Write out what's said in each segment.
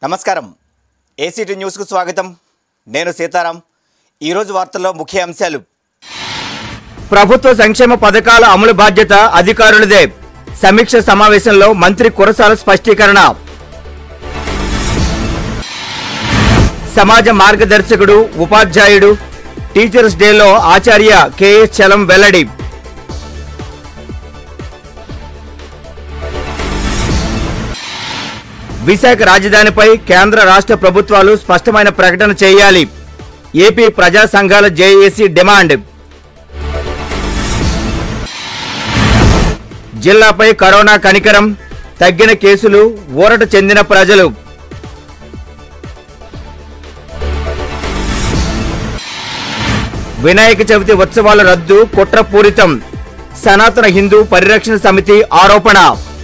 నమస్కారం ఏసీటీ న్యూస్కు స్వాగతం నేను సీతారాం ఈరోజు వార్తల్లో ముఖ్య అంశాలు ప్రభుత్వ సంక్షేమ పథకాల అమలు బాధ్యత అధికారులదే సమీక్ష సమావేశంలో మంత్రి కురసాల స్పష్టీకరణ సమాజ మార్గదర్శకుడు ఉపాధ్యాయుడు టీచర్స్ డేలో ఆచార్య కెఎస్ చలం వెల్లడి విశాఖ రాజధానిపై కేంద్ర రాష్ట్ర ప్రభుత్వాలు స్పష్టమైన ప్రకటన చేయాలి ఏపీ ప్రజా సంఘాల జేఏసీ డిమాండ్ జిల్లాపై కరోనా కనికరం తగ్గిన కేసులు ఊరట చెందిన ప్రజలు వినాయక చవితి ఉత్సవాల రద్దు కుట్రపూరితం సనాతన హిందూ పరిరక్షణ సమితి ఆరోపణ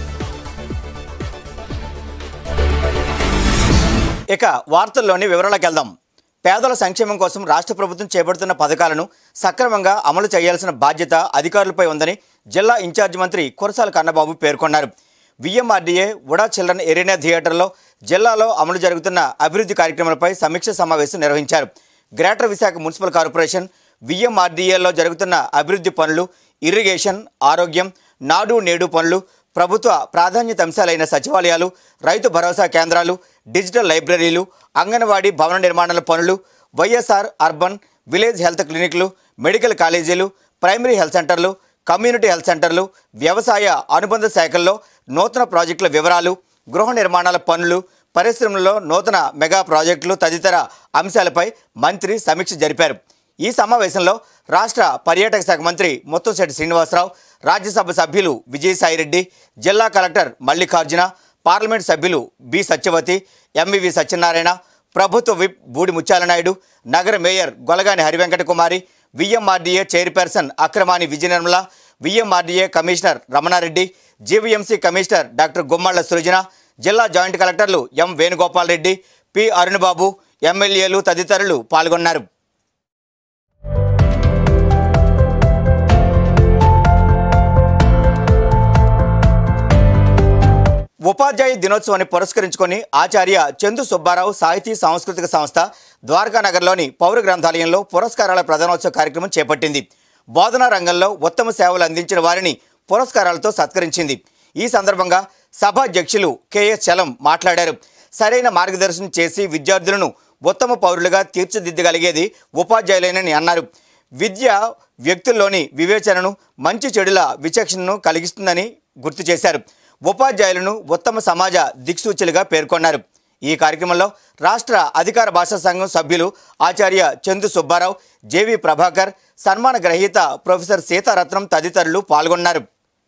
ఇక వార్తల్లోని వివరాలకు వెళ్దాం పేదల సంక్షేమం కోసం రాష్ట్ర ప్రభుత్వం చేపడుతున్న పథకాలను సక్రమంగా అమలు చేయాల్సిన బాధ్యత అధికారులపై ఉందని జిల్లా ఇన్ఛార్జ్ మంత్రి కురసాల కన్నబాబు పేర్కొన్నారు విఎంఆర్డీఏ ఉడా చిల్డ్రన్ ఎరీనా థియేటర్లో జిల్లాలో అమలు జరుగుతున్న అభివృద్ధి కార్యక్రమాలపై సమీక్ష సమావేశం నిర్వహించారు గ్రేటర్ విశాఖ మున్సిపల్ కార్పొరేషన్ విఎంఆర్డీఏలో జరుగుతున్న అభివృద్ధి పనులు ఇరిగేషన్ ఆరోగ్యం నాడు నేడు పనులు ప్రభుత్వ ప్రాధాన్యత అంశాలైన సచివాలయాలు రైతు భరోసా కేంద్రాలు డిజిటల్ లైబ్రరీలు అంగన్వాడీ భవన నిర్మాణాల పనులు వైఎస్ఆర్ అర్బన్ విలేజ్ హెల్త్ క్లినిక్లు మెడికల్ కాలేజీలు ప్రైమరీ హెల్త్ సెంటర్లు కమ్యూనిటీ హెల్త్ సెంటర్లు వ్యవసాయ అనుబంధ శాఖల్లో నూతన ప్రాజెక్టుల వివరాలు గృహ నిర్మాణాల పనులు పరిశ్రమలలో నూతన మెగా ప్రాజెక్టులు తదితర అంశాలపై మంత్రి సమీక్ష జరిపారు ఈ సమావేశంలో రాష్ట్ర పర్యాటక శాఖ మంత్రి ముత్తంశెట్టి శ్రీనివాసరావు రాజ్యసభ సభ్యులు విజయసాయిరెడ్డి జిల్లా కలెక్టర్ మల్లికార్జున పార్లమెంట్ సభ్యులు బి సత్యవతి ఎంవివి సత్యనారాయణ ప్రభుత్వ విప్ బూడి ముత్యాలనాయుడు నగర mayor Golagani Hari Venkata Kumari VMRDA chairperson Akramani Vijaya Nirmala VMRDA commissioner Ramana Reddy GVMC commissioner doctor Gummalla Srijana జిల్లా జాయింట్ కలెక్టర్లు ఎం వేణుగోపాల్ రెడ్డి పి అరుణబాబు ఎమ్మెల్యేలు తదితరులు పాల్గొన్నారు ఉపాధ్యాయ దినోత్సవాన్ని పురస్కరించుకొని ఆచార్య చందు సుబ్బారావు సాహితీ సాంస్కృతిక సంస్థ ద్వారకా నగర్లోని పౌర గ్రంథాలయంలో పురస్కారాల ప్రధానోత్సవ కార్యక్రమం చేపట్టింది బోధనా రంగంలో ఉత్తమ సేవలు అందించిన వారిని పురస్కారాలతో సత్కరించింది ఈ సందర్భంగా సభాధ్యక్షులు కెఎస్ చలం మాట్లాడారు సరైన మార్గదర్శనం చేసి విద్యార్థులను ఉత్తమ పౌరులుగా తీర్చిదిద్దగలిగేది ఉపాధ్యాయులేనని అన్నారు విద్య వ్యక్తుల్లోని వివేచనను మంచి చెడుల విచక్షణను కలిగిస్తుందని గుర్తు చేశారు ఉపాధ్యాయులను ఉత్తమ సమాజ దిక్సూచులుగా పేర్కొన్నారు ఈ కార్యక్రమంలో రాష్ట్ర అధికార భాషా సంఘం సభ్యులు ఆచార్య చందు సుబ్బారావు జేవి ప్రభాకర్ సన్మాన గ్రహీత ప్రొఫెసర్ సీతారత్నం తదితరులు పాల్గొన్నారు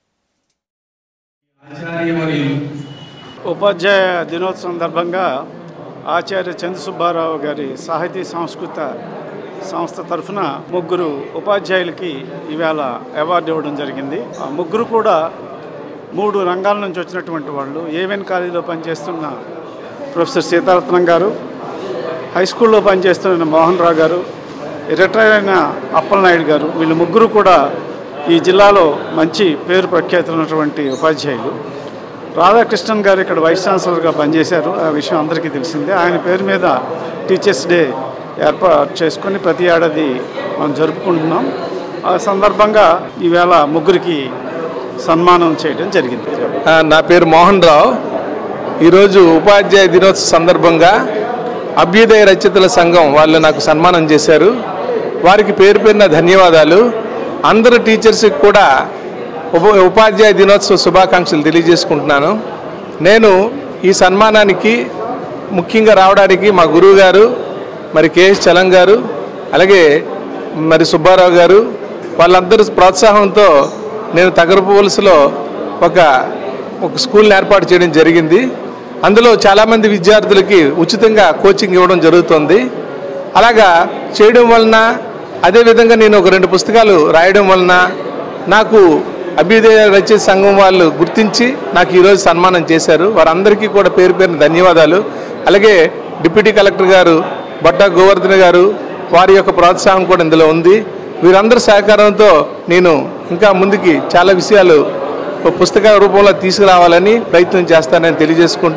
ఉపాధ్యాయ దినోత్సవం సందర్భంగా ఆచార్య చంద్ర సుబ్బారావు గారి సాహితీ సాంస్కృత సంస్థ తరఫున ముగ్గురు ఉపాధ్యాయులకి ఈవేళ అవార్డు ఇవ్వడం జరిగింది ఆ ముగ్గురు కూడా మూడు రంగాల నుంచి వచ్చినటువంటి వాళ్ళు ఏవెన్ కాలేజీలో పనిచేస్తున్న ప్రొఫెసర్ సీతారత్నం గారు హై స్కూల్లో పనిచేస్తున్న మోహన్ రావు గారు రిటైర్ అయిన అప్పలనాయుడు గారు వీళ్ళు ముగ్గురు కూడా ఈ జిల్లాలో మంచి పేరు ప్రఖ్యాతులు ఉన్నటువంటి ఉపాధ్యాయులు రాధాకృష్ణన్ గారు ఇక్కడ వైస్ ఛాన్సలర్గా పనిచేశారు ఆ విషయం అందరికీ తెలిసిందే ఆయన పేరు మీద టీచర్స్ డే ఏర్పాటు చేసుకొని ప్రతి ఏడాది మనం జరుపుకుంటున్నాం ఆ సందర్భంగా ఈవేళ ముగ్గురికి సన్మానం చేయడం జరిగింది ఆ, నా పేరు మోహన్ రావు ఈరోజు ఉపాధ్యాయ దినోత్సవ సందర్భంగా అభ్యుదయ రచయితల సంఘం వాళ్ళు నాకు సన్మానం చేశారు వారికి పేరు పేరున ధన్యవాదాలు అందరు టీచర్స్కి కూడా ఉప ఉపాధ్యాయ దినోత్సవ శుభాకాంక్షలు తెలియజేసుకుంటున్నాను నేను ఈ సన్మానానికి ముఖ్యంగా రావడానికి మా గురువు గారు మరి కేఎస్ చలం గారు అలాగే మరి సుబ్బారావు గారు వాళ్ళందరూ ప్రోత్సాహంతో నేను తగరపు వలసలో ఒక ఒక స్కూల్ని ఏర్పాటు చేయడం జరిగింది అందులో చాలామంది విద్యార్థులకి ఉచితంగా కోచింగ్ ఇవ్వడం జరుగుతుంది అలాగా చేయడం వలన అదేవిధంగా నేను ఒక రెండు పుస్తకాలు రాయడం వలన నాకు అభ్యుదయ రచయిత సంఘం వాళ్ళు గుర్తించి నాకు ఈరోజు సన్మానం చేశారు వారందరికీ కూడా పేరు పేరున ధన్యవాదాలు అలాగే డిప్యూటీ కలెక్టర్ గారు బొట్టా గోవర్ధన్ గారు వారి యొక్క ప్రోత్సాహం కూడా ఇందులో ఉంది వీరందరి సహకారంతో నేను ఇంకా ముందుకి చాలా విషయాలు ఒక పుస్తక రూపంలో తీసుకురావాలని ప్రయత్నం చేస్తానని తెలియజేసుకుంటూ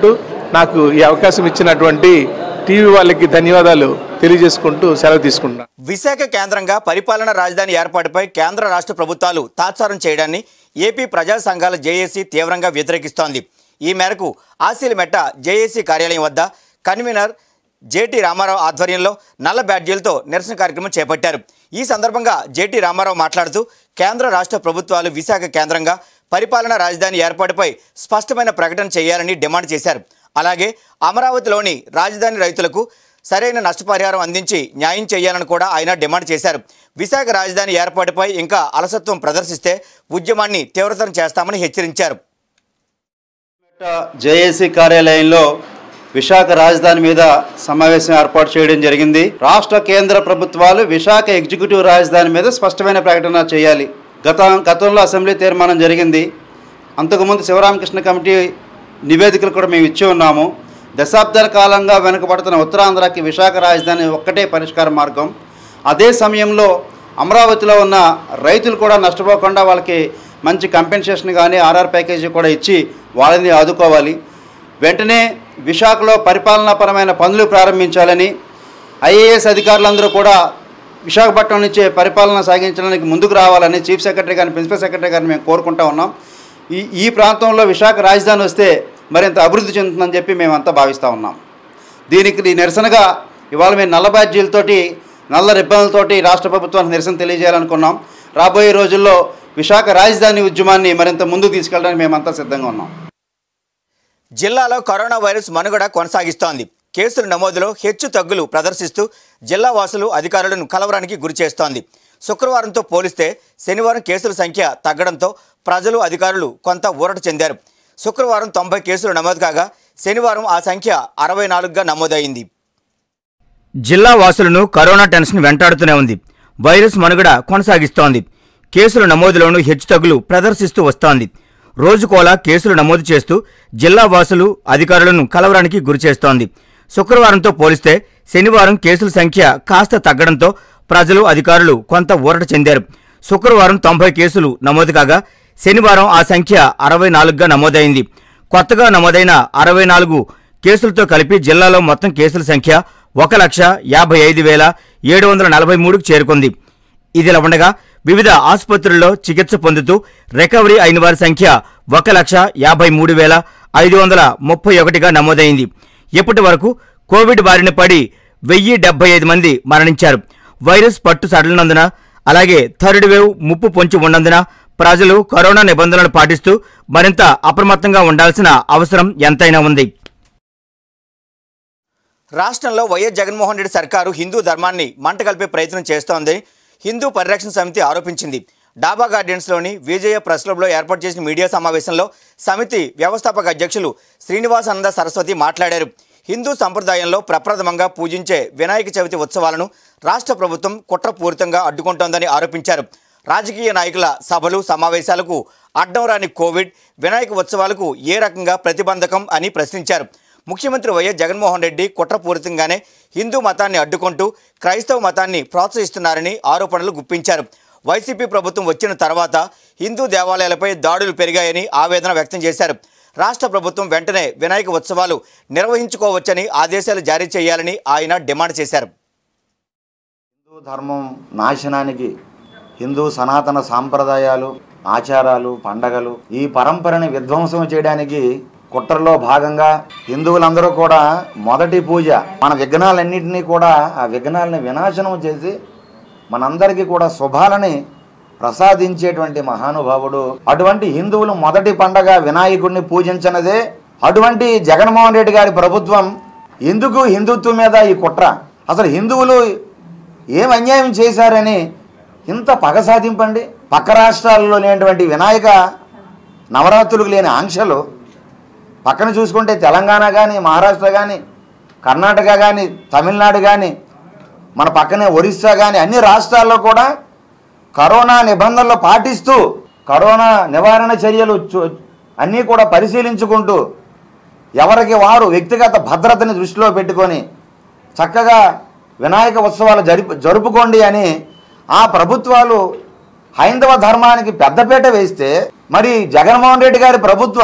నాకు ఈ అవకాశం ఇచ్చినటువంటి టీవీ వాళ్ళకి ధన్యవాదాలు తెలియజేసుకుంటూ సెలవు తీసుకుంటున్నాను విశాఖ కేంద్రంగా పరిపాలన రాజధాని ఏర్పాటుపై కేంద్ర రాష్ట్ర ప్రభుత్వాలు తాత్సారం చేయడాన్ని ఏపీ ప్రజా సంఘాల జేఏసీ తీవ్రంగా వ్యతిరేకిస్తోంది ఈ మేరకు ఆశీలమెట్ట జేఏసీ కార్యాలయం వద్ద కన్వీనర్ జేటీ రామారావు ఆధ్వర్యంలో నల్ల బ్యాడ్జీలతో నిరసన కార్యక్రమం చేపట్టారు ఈ సందర్భంగా జేటీ రామారావు మాట్లాడుతూ కేంద్ర రాష్ట్ర ప్రభుత్వాలు విశాఖ కేంద్రంగా పరిపాలనా రాజధాని ఏర్పాటుపై స్పష్టమైన ప్రకటన చేయాలని డిమాండ్ చేశారు అలాగే అమరావతిలోని రాజధాని రైతులకు సరైన నష్టపరిహారం అందించి న్యాయం చేయాలని కూడా ఆయన డిమాండ్ చేశారు విశాఖ రాజధాని ఏర్పాటుపై ఇంకా అలసత్వం ప్రదర్శిస్తే ఉద్యమాన్ని తీవ్రతరం చేస్తామని హెచ్చరించారు జేఏసీ కార్యాలయంలో విశాఖ రాజధాని మీద సమావేశం ఏర్పాటు చేయడం జరిగింది రాష్ట్ర కేంద్ర ప్రభుత్వాలు విశాఖ ఎగ్జిక్యూటివ్ రాజధాని మీద స్పష్టమైన ప్రకటన చేయాలి గత గతంలో అసెంబ్లీ తీర్మానం జరిగింది అంతకుముందు శివరామకృష్ణ కమిటీ నివేదికలు కూడా మేము ఇచ్చి ఉన్నాము దశాబ్దాల కాలంగా వెనుకబడుతున్న ఉత్తరాంధ్రకి విశాఖ రాజధాని ఒక్కటే పరిష్కార మార్గం అదే సమయంలో అమరావతిలో ఉన్న రైతులు కూడా నష్టపోకుండా వాళ్ళకి మంచి కంపెన్సేషన్ కానీ ఆర్ఆర్ ప్యాకేజీ కూడా ఇచ్చి వాళ్ళని ఆదుకోవాలి వెంటనే విశాఖలో పరిపాలనాపరమైన పనులు ప్రారంభించాలని ఐఏఎస్ అధికారులందరూ కూడా విశాఖపట్నం నుంచే పరిపాలన సాగించడానికి ముందుకు రావాలని చీఫ్ సెక్రటరీ గారిని ప్రిన్సిపల్ సెక్రటరీ గారిని మేము కోరుకుంటా ఉన్నాం ఈ ఈ ప్రాంతంలో విశాఖ రాజధాని వస్తే మరింత అభివృద్ధి చెందుతుందని చెప్పి మేమంతా భావిస్తూ ఉన్నాం దీనికి నిరసనగా ఇవాళ మేము నల్ల బ్యాడ్జీలతోటి నల్ల రిబ్బన్లతోటి రాష్ట్ర ప్రభుత్వానికి నిరసన తెలియజేయాలనుకున్నాం రాబోయే రోజుల్లో విశాఖ రాజధాని ఉద్యమాన్ని మరింత ముందుకు తీసుకెళ్ళడానికి మేమంతా సిద్ధంగా ఉన్నాం జిల్లాలో కరోనా వైరస్ మనుగడ కొనసాగిస్తోంది కేసుల నమోదులో హెచ్చు తగ్గులు ప్రదర్శిస్తూ జిల్లా వాసులు అధికారులను కలవరానికి గురిచేస్తోంది శుక్రవారంతో పోలిస్తే శనివారం కేసుల సంఖ్య తగ్గడంతో ప్రజలు అధికారులు కొంత ఊరట చెందారు శుక్రవారం తొంభై కేసులు నమోదు కాగా శనివారం ఆ సంఖ్య అరవై నాలుగుగా నమోదైంది జిల్లా వాసులను కరోనా టెన్షన్ వెంటాడుతూనే ఉంది వైరస్ మనుగడ కొనసాగిస్తోంది కేసుల నమోదులోనూ హెచ్చుతగ్గులు ప్రదర్శిస్తూ వస్తోంది రోజుకోలా కేసులు నమోదు చేస్తూ జిల్లా వాసులు అధికారులను కలవరానికి గురిచేస్తోంది శుక్రవారంతో పోలిస్తే శనివారం కేసుల సంఖ్య కాస్త తగ్గడంతో ప్రజలు అధికారులు కొంత ఊరట చెందారు శుక్రవారం తొంభై కేసులు నమోదు కాగా శనివారం ఆ సంఖ్య అరవై నాలుగుగా నమోదైంది కొత్తగా నమోదైన అరవై నాలుగు కేసులతో కలిపి జిల్లాలో మొత్తం కేసుల సంఖ్య ఒక లక్ష యాభై ఐదు వేల ఏడు వందల నలభై మూడుకు చేరుకుంది ఇదిలా ఉండగా వివిధ ఆసుపత్రుల్లో చికిత్స పొందుతూ రికవరీ అయిన వారి సంఖ్య ఒక లక్ష యాభై మూడు వేల ఐదు వందల ముప్పై ఒకటిగా నమోదైంది ఇప్పటి వరకు కోవిడ్ బారిన పడి వెయ్యి డెబ్బై ఐదు మంది మరణించారు వైరస్ పట్టు సడలినందున అలాగే థర్డ్ వేవ్ ముప్పు పొంచి ఉన్నందున ప్రజలు కరోనా నిబంధనలు పాటిస్తూ మరింత అప్రమత్తంగా ఉండాల్సిన అవసరం ఎంతైనా ఉంది రాష్ట్రంలో వైఎస్ జగన్మోహన్ రెడ్డి సర్కారు హిందూ ధర్మాన్ని మంటగలిపే ప్రయత్నం చేస్తోందని హిందూ పరిరక్షణ సమితి ఆరోపించింది డాబా గార్డెన్స్లోని విజయ ప్రెస్ క్లబ్లో ఏర్పాటు చేసిన మీడియా సమావేశంలో సమితి వ్యవస్థాపక అధ్యక్షులు శ్రీనివాసానంద సరస్వతి మాట్లాడారు హిందూ సంప్రదాయంలో ప్రప్రథమంగా పూజించే వినాయక చవితి ఉత్సవాలను రాష్ట్ర ప్రభుత్వం కుట్రపూరితంగా అడ్డుకుంటోందని ఆరోపించారు రాజకీయ నాయకుల సభలు సమావేశాలకు అడ్డం రాని కోవిడ్ వినాయక ఉత్సవాలకు ఏ రకంగా ప్రతిబంధకం అని ప్రశ్నించారు ముఖ్యమంత్రి వైఎస్ జగన్మోహన్ రెడ్డి కుట్రపూరితంగానే హిందూ మతాన్ని అడ్డుకుంటూ క్రైస్తవ మతాన్ని ప్రోత్సహిస్తున్నారని ఆరోపణలు గుప్పించారు వైసీపీ ప్రభుత్వం వచ్చిన తర్వాత హిందూ దేవాలయాలపై దాడులు పెరిగాయని ఆవేదన వ్యక్తం చేశారు రాష్ట్ర ప్రభుత్వం వెంటనే వినాయక ఉత్సవాలు నిర్వహించుకోవచ్చని ఆదేశాలు జారీ చేయాలని ఆయన డిమాండ్ చేశారు హిందూ ధర్మం నాశనానికి హిందూ సనాతన సాంప్రదాయాలు ఆచారాలు పండగలు ఈ పరంపరని విధ్వంసం చేయడానికి కుట్రలో భాగంగా హిందువులందరూ కూడా మొదటి పూజ మన విఘ్నాలన్నింటినీ కూడా ఆ విఘ్నాలని వినాశనం చేసి మనందరికీ కూడా శుభాలని ప్రసాదించేటువంటి మహానుభావుడు అటువంటి హిందువులు మొదటి పండగ వినాయకుడిని పూజించనదే అటువంటి జగన్మోహన్ రెడ్డి గారి ప్రభుత్వం ఎందుకు హిందుత్వం మీద ఈ కుట్ర అసలు హిందువులు ఏం అన్యాయం చేశారని ఇంత పగ సాధింపండి పక్క రాష్ట్రాల్లో లేనటువంటి వినాయక నవరాత్రులకు లేని ఆంక్షలు పక్కన చూసుకుంటే తెలంగాణ కానీ మహారాష్ట్ర కానీ కర్ణాటక కానీ తమిళనాడు కానీ మన పక్కనే ఒరిస్సా కానీ అన్ని రాష్ట్రాల్లో కూడా కరోనా నిబంధనలు పాటిస్తూ కరోనా నివారణ చర్యలు చు- అన్నీ కూడా పరిశీలించుకుంటూ ఎవరికి వారు వ్యక్తిగత భద్రతని దృష్టిలో పెట్టుకొని చక్కగా వినాయక ఉత్సవాలు జరుపు జరుపుకోండి అని ఆ ప్రభుత్వాలు హైందవ ధర్మానికి పెద్దపీట వేస్తే మరి జగన్మోహన్ రెడ్డి గారి ప్రభుత్వం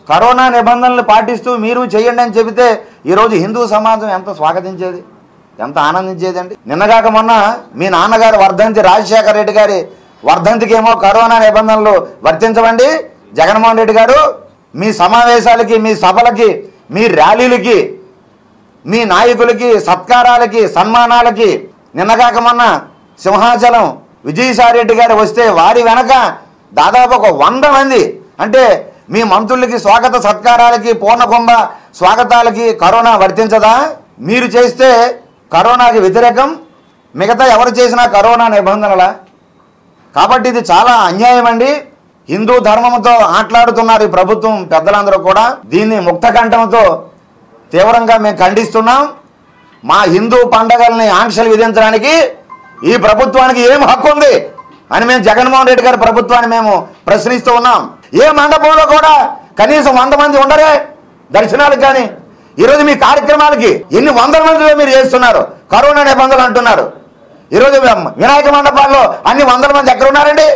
కరోనా నిబంధనలు పాటిస్తూ మీరు చేయండి అని చెబితే ఈరోజు హిందూ సమాజం ఎంత స్వాగతించేది ఎంత ఆనందించేది అండి నిన్నగాక మొన్న మీ నాన్నగారు వర్ధంతి రాజశేఖర రెడ్డి గారి వర్ధంతికి ఏమో కరోనా నిబంధనలు వర్తించవండి జగన్మోహన్ రెడ్డి గారు మీ సమావేశాలకి మీ సభలకి మీ ర్యాలీలకి మీ నాయకులకి సత్కారాలకి సన్మానాలకి నిన్నగాక మొన్న సింహాచలం విజయసాయిరెడ్డి గారు వస్తే వారి వెనక దాదాపు ఒక వంద మంది అంటే మీ మంత్రులకి స్వాగత సత్కారాలకి పూర్ణకుంభ స్వాగతాలకి కరోనా వర్తించదా మీరు చేస్తే కరోనాకి వ్యతిరేకం మిగతా ఎవరు చేసినా కరోనా నిబంధనలా కాబట్టి ఇది చాలా అన్యాయం అండి హిందూ ధర్మంతో ఆటలాడుతున్నారు ఈ ప్రభుత్వం పెద్దలందరూ కూడా దీన్ని ముక్త కంఠంతో తీవ్రంగా మేము ఖండిస్తున్నాం మా హిందూ పండగల్ని ఆంక్షలు విధించడానికి ఈ ప్రభుత్వానికి ఏం హక్కు ఉంది అని మేము జగన్మోహన్ రెడ్డి గారి ప్రభుత్వాన్ని మేము ప్రశ్నిస్తూ ఉన్నాం ఏ మండపంలో కూడా కనీసం వంద మంది ఉండరే దర్శనాలకు కానీ ఈరోజు మీ కార్యక్రమాలకి ఎన్ని వందల మందిలో మీరు చేస్తున్నారు కరోనా నిబంధనలు అంటున్నారు ఈరోజు వినాయక మండపాల్లో అన్ని వందల మంది ఎక్కడ ఉన్నారండి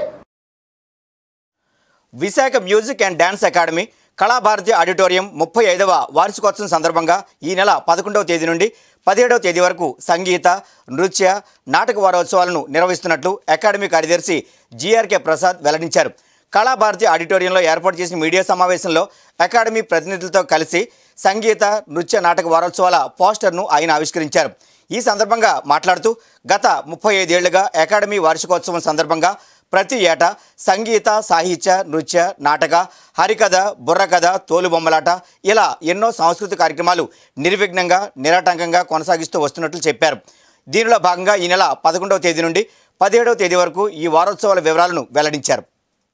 Visakha music and dance academy Kalabharati auditorium ముప్పై ఐదవ వార్షికోత్సవం సందర్భంగా ఈ నెల పదకొండవ తేదీ నుండి పదిహేడవ తేదీ వరకు సంగీత నృత్య నాటక వారోత్సవాలను నిర్వహిస్తున్నట్లు అకాడమీ కార్యదర్శి జీఆర్కే ప్రసాద్ వెల్లడించారు కళాభారతి ఆడిటోరియంలో ఏర్పాటు చేసిన మీడియా సమావేశంలో అకాడమీ ప్రతినిధులతో కలిసి సంగీత నృత్య నాటక వారోత్సవాల పోస్టర్ను ఆయన ఆవిష్కరించారు ఈ సందర్భంగా మాట్లాడుతూ గత ముప్పై ఐదేళ్లుగా అకాడమీ వార్షికోత్సవం సందర్భంగా ప్రతి ఏటా సంగీత సాహిత్య నృత్య నాటక హరికథ బుర్రకథ తోలుబొమ్మలాట ఇలా ఎన్నో సాంస్కృతిక కార్యక్రమాలు నిర్విఘ్నంగా నిరాటంకంగా కొనసాగిస్తూ వస్తున్నట్లు చెప్పారు దీనిలో భాగంగా ఈ నెల పదకొండవ తేదీ నుండి పదిహేడవ తేదీ వరకు ఈ వారోత్సవాల వివరాలను వెల్లడించారు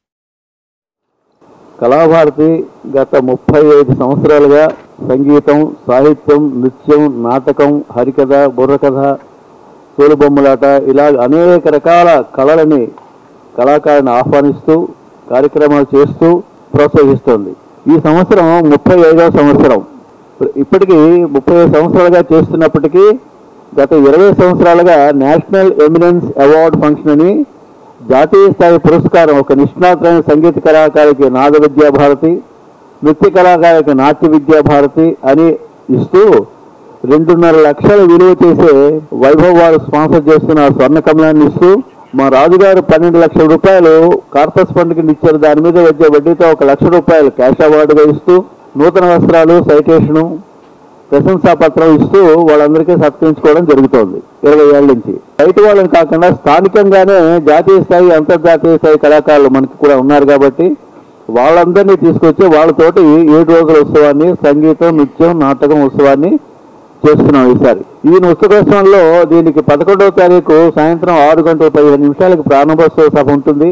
కళాభారతి గత ముప్పై ఐదు సంవత్సరాలుగా సంగీతం సాహిత్యం నృత్యం నాటకం హరికథ బుర్రకథ తోలుబొమ్మలాట ఇలా అనేక రకాల కళలని కళాకారుని ఆహ్వానిస్తూ కార్యక్రమాలు చేస్తూ ప్రోత్సహిస్తోంది ఈ సంవత్సరం ముప్పై ఐదవ సంవత్సరం ఇప్పటికీ ముప్పై ఐదు సంవత్సరాలుగా చేస్తున్నప్పటికీ గత ఇరవై సంవత్సరాలుగా నేషనల్ ఎమినెన్స్ అవార్డ్ ఫంక్షన్ అని జాతీయ స్థాయి పురస్కారం ఒక నిష్ణాతులైన సంగీత కళాకారికి నాద విద్యా భారతి నృత్య కళాకారికి నాట్య విద్యా భారతి అని ఇస్తూ రెండున్నర లక్షల విలువ చేసే వైభవ్ వారు స్పాన్సర్ చేస్తున్న ఆ స్వర్ణ కమలాన్ని ఇస్తూ మా రాజుగారు పన్నెండు లక్షల రూపాయలు కార్పస్ ఫండ్ కింద ఇచ్చారు దాని మీద వచ్చే వడ్డీతో ఒక లక్ష రూపాయలు క్యాష్ అవార్డుగా ఇస్తూ నూతన వస్త్రాలు సైటేషను ప్రశంసా పత్రం ఇస్తూ వాళ్ళందరికీ సత్కరించుకోవడం జరుగుతోంది ఇరవై ఏళ్ళ నుంచి బయట వాళ్ళని కాకుండా స్థానికంగానే జాతీయ స్థాయి అంతర్జాతీయ స్థాయి కళాకారులు మనకి కూడా ఉన్నారు కాబట్టి వాళ్ళందరినీ తీసుకొచ్చి వాళ్ళతోటి ఏడు రోజుల ఉత్సవాన్ని సంగీతం నృత్యం నాటకం ఉత్సవాన్ని చేస్తున్నాం ఈసారి ఈ నృత్యోత్సవంలో దీనికి పదకొండవ తారీఖు సాయంత్రం ఆరు గంటల పదిహేను నిమిషాలకు ప్రారంభోత్సవ సభ ఉంటుంది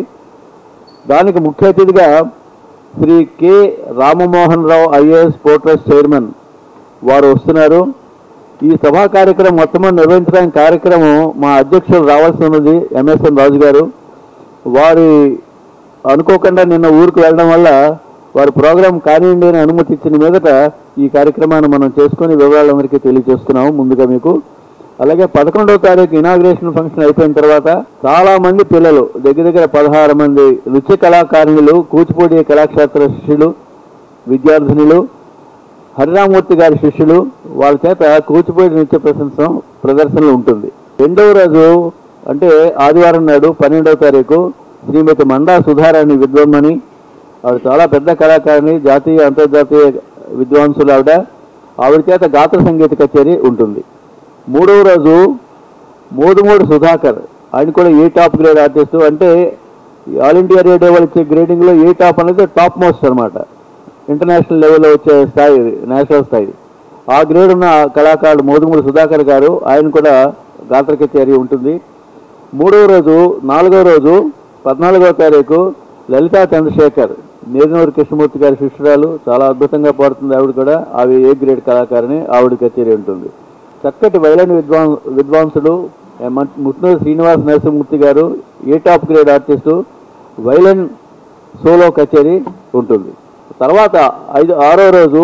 దానికి ముఖ్య అతిథిగా Shri K Ramamohan Rao IAS port trust chairman వారు వస్తున్నారు ఈ సభా కార్యక్రమం మొత్తం నిర్వహించడానికి కార్యక్రమం మా అధ్యక్షులు రావాల్సి ఉన్నది ఎంఎస్ఎన్ రాజు గారు వారి అనుకోకుండా నిన్న ఊరికి వెళ్ళడం వల్ల వారి ప్రోగ్రాం కానివ్వండి అని అనుమతి ఇచ్చిన మీదట ఈ కార్యక్రమాన్ని మనం చేసుకొని వివరాలందరికీ తెలియజేస్తున్నాము ముందుగా మీకు అలాగే పదకొండవ తారీఖు ఇనాగ్రేషన్ ఫంక్షన్ అయిపోయిన తర్వాత చాలా మంది పిల్లలు దగ్గర దగ్గర పదహారు మంది నృత్య కళాకారులు కూచిపూడి కళాక్షేత్ర శిష్యులు విద్యార్థినులు హరిరామూర్తి గారి శిష్యులు వాళ్ళ చేత కూచిపూడి నృత్య ప్రశంసం ప్రదర్శనలు ఉంటుంది రెండవ రోజు అంటే ఆదివారం నాడు పన్నెండవ తారీఖు శ్రీమతి మండా సుధారాణి విద్వమ్మని ఆవిడ చాలా పెద్ద కళాకారిణి జాతీయ అంతర్జాతీయ విద్వాంసులు ఆవిడ ఆవిడ చేత గాత్ర సంగీత కచేరీ ఉంటుంది మూడవ రోజు మోదుమూడు సుధాకర్ ఆయన కూడా ఏ టాప్ గ్రేడ్ ఆర్టిస్ట్ అంటే ఈ ఆల్ ఇండియా రేడియో వాళ్ళు ఇచ్చే గ్రేడింగ్లో ఏ టాప్ అనేది టాప్ మోస్ట్ అనమాట ఇంటర్నేషనల్ లెవెల్లో వచ్చే స్థాయి ఇది, నేషనల్ స్థాయి ఆ గ్రేడ్ ఉన్న కళాకారుడు మోదుమూడు సుధాకర్ గారు ఆయన కూడా గాత్ర కచేరీ ఉంటుంది మూడవ రోజు నాలుగవ రోజు పద్నాలుగవ తారీఖు లలితా చంద్రశేఖర్ నేదునూరు కృష్ణమూర్తి గారి శిష్యురాలు చాలా అద్భుతంగా పాడుతుంది ఆవిడ కూడా ఆవిడ ఏ గ్రేడ్ కళాకారిణి ఆవిడ కచేరీ ఉంటుంది చక్కటి వైలన్ విద్వాం విద్వాంసుడు ఏ మట్- ముట్నూరు శ్రీనివాస్ నరసింహమూర్తి గారు A top grade artist violin solo కచేరీ ఉంటుంది తర్వాత ఐదు ఆరో రోజు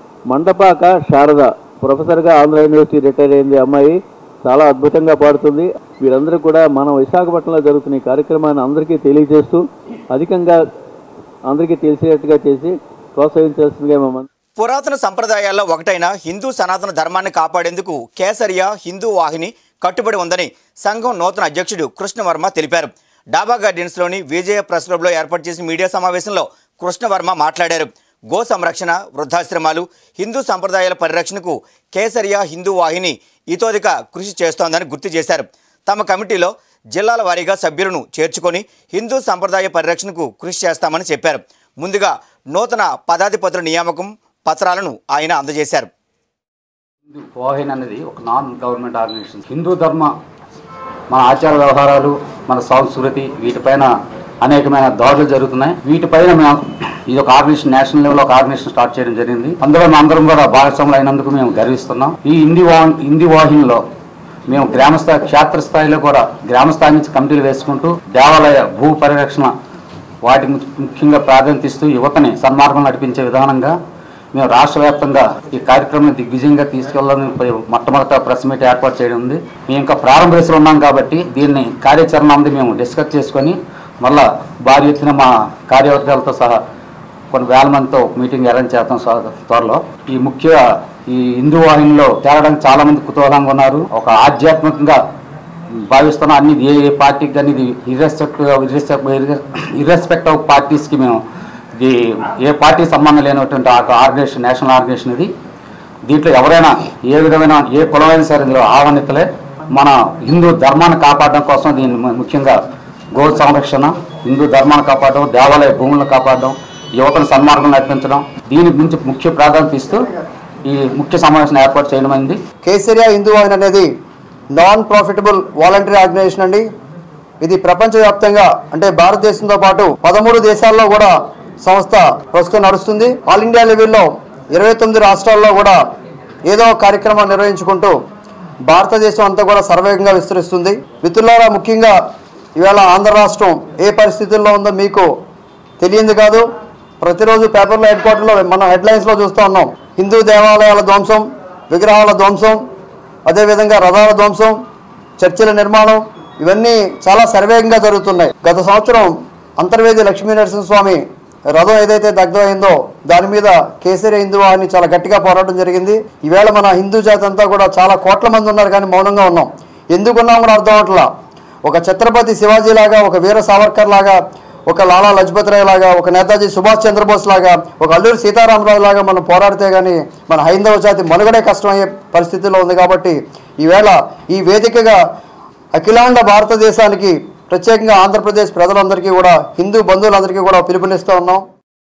మండపాక శారద ప్రొఫెసర్గా ఆంధ్ర యూనివర్సిటీ రిటైర్ అయింది అమ్మాయి చాలా అద్భుతంగా పాడుతుంది వీరందరూ కూడా మనం విశాఖపట్నంలో జరుగుతున్న ఈ కార్యక్రమాన్ని అందరికీ తెలియజేస్తూ అధికంగా అందరికీ తెలిసేట్టుగా చేసి ప్రోత్సహించాల్సిందిగా మేము పురాతన సంప్రదాయాల్లో ఒకటైన హిందూ సనాతన ధర్మాన్ని కాపాడేందుకు కేసరియా హిందూ వాహిని కట్టుబడి ఉందని సంఘం నూతన అధ్యక్షుడు కృష్ణవర్మ తెలిపారు డాబా గార్డెన్స్లోని విజయ ప్రెస్ క్లబ్లో ఏర్పాటు చేసిన మీడియా సమావేశంలో కృష్ణవర్మ మాట్లాడారు గో సంరక్షణ వృద్ధాశ్రమాలు హిందూ సంప్రదాయాల పరిరక్షణకు కేసరియా హిందూ వాహిని ఇతోదిక కృషి చేస్తోందని గుర్తు చేశారు తమ కమిటీలో జిల్లాల వారీగా సభ్యులను చేర్చుకొని హిందూ సంప్రదాయ పరిరక్షణకు కృషి చేస్తామని చెప్పారు ముందుగా నూతన పదాధిపతుల నియామకం పత్రాలను ఆయన అందజేశారు హిందూ వాహిన్ అనేది ఒక నాన్ గవర్నమెంట్ ఆర్గనైజేషన్ హిందూ ధర్మ మన ఆచార వ్యవహారాలు మన సంస్కృతి వీటిపైన అనేకమైన దాడులు జరుగుతున్నాయి వీటిపైన మేము ఇది ఒక ఆర్గనైజేషన్ నేషనల్ లెవెల్ ఒక ఆర్గనైజేషన్ స్టార్ట్ చేయడం జరిగింది అందులో మేము అందరం కూడా భాగస్వాములు అయినందుకు మేము గర్విస్తున్నాం ఈ హిందీ వా హిందీ వాహినిలో మేము గ్రామస్థాయి క్షేత్రస్థాయిలో కూడా గ్రామస్థాయి నుంచి కమిటీలు వేసుకుంటూ దేవాలయ భూ పరిరక్షణ వాటికి ముఖ్యంగా ప్రాధాన్యత ఇస్తూ యువతని సన్మార్గం నడిపించే విధానంగా మేము రాష్ట్ర వ్యాప్తంగా ఈ కార్యక్రమాన్ని దిగ్విజయంగా తీసుకెళ్లాలని పై- మొట్టమొదట ప్రెస్ మీట్ ఏర్పాటు చేయడం ఉంది మేము ఇంకా ప్రారంభ దశలో ఉన్నాం కాబట్టి దీన్ని కార్యాచరణ ఉంది మేము డిస్కస్ చేసుకొని మళ్ళా భారీ ఎత్తున మా కార్యవర్గాలతో సహా కొన్ని వేల మందితో మీటింగ్ అరేంజ్ చేస్తాం స- త్వరలో ఈ ముఖ్య ఈ హిందూ వాహినిలో చేరడానికి చాలా మంది కుతూహలంగా ఉన్నారు ఒక ఆధ్యాత్మికంగా భావిస్తున్న అన్ని ఏ ఏ పార్టీకి కానీ ఇది ఇర్రెస్పెక్ట్ ఇర్రెస్పెక్ట్ ఆఫ్ పార్టీస్కి మేము ఇది ఏ పార్టీ సంబంధం లేనటువంటి ఒక ఆర్గనైజేషన్ నేషనల్ ఆర్గనైజేషన్ ఇది దీంట్లో ఎవరైనా ఏ విధమైన ఏ కులమైన సరే ఇందులో ఆహ్వానితులే మన హిందూ ధర్మాన్ని కాపాడడం కోసం దీన్ని ము- ముఖ్యంగా గో సంరక్షణ హిందూ ధర్మాన్ని కాపాడడం దేవాలయ భూములను కాపాడడం యువతను సన్మార్గం నడిపించడం దీనికి మించి ముఖ్య ప్రాధాన్యత ఇస్తూ ఈ ముఖ్య సమావేశం ఏర్పాటు చేయడం అయింది కేసరియా హిందూ వాహిని అనేది నాన్ ప్రాఫిటబుల్ వాలంటరీ ఆర్గనైజేషన్ అండి ఇది ప్రపంచవ్యాప్తంగా అంటే భారతదేశంతో పాటు పదమూడు దేశాల్లో కూడా సంస్థ ప్రస్తుతం నడుస్తుంది ఆల్ ఇండియా లెవెల్లో ఇరవై తొమ్మిది రాష్ట్రాల్లో కూడా ఏదో ఒక కార్యక్రమం నిర్వహించుకుంటూ భారతదేశం అంతా కూడా సర్వేగంగా విస్తరిస్తుంది మిత్రులారా ముఖ్యంగా ఇవాళ ఆంధ్ర రాష్ట్రం ఏ పరిస్థితుల్లో ఉందో మీకు తెలియంది కాదు ప్రతిరోజు పేపర్లో హెడ్ క్వార్టర్లో మనం హెడ్లైన్స్లో చూస్తూ ఉన్నాం హిందూ దేవాలయాల ధ్వంసం విగ్రహాల ధ్వంసం అదేవిధంగా రథాల ధ్వంసం చర్చిల నిర్మాణం ఇవన్నీ చాలా సర్వేగంగా జరుగుతున్నాయి గత సంవత్సరం అంతర్వేది లక్ష్మీ నరసింహస్వామి రథం ఏదైతే దగ్ధమైందో దాని మీద కేసరి హిందూ వాహిని చాలా గట్టిగా పోరాటం జరిగింది ఈవేళ మన హిందూ జాతి అంతా కూడా చాలా కోట్ల మంది ఉన్నారు కానీ మౌనంగా ఉన్నాం ఎందుకున్నాం కూడా అర్థం అవట్లా ఒక ఛత్రపతి శివాజీ లాగా ఒక వీర సావర్కర్ లాగా ఒక లాలా లజపత్ రాయ్ లాగా ఒక నేతాజీ సుభాష్ చంద్రబోస్ లాగా ఒక అల్లూరి సీతారామరాజు లాగా మనం పోరాడితే కానీ మన హైందవ జాతి మనుగడే కష్టమయ్యే పరిస్థితిలో ఉంది కాబట్టి ఈవేళ ఈ వేదికగా అఖిలాండ భారతదేశానికి ప్రత్యేకంగా ఆంధ్రప్రదేశ్ ప్రజలందరికీ కూడా హిందూ బంధువులందరికీ కూడా పిలుపునిస్తూ ఉన్నాం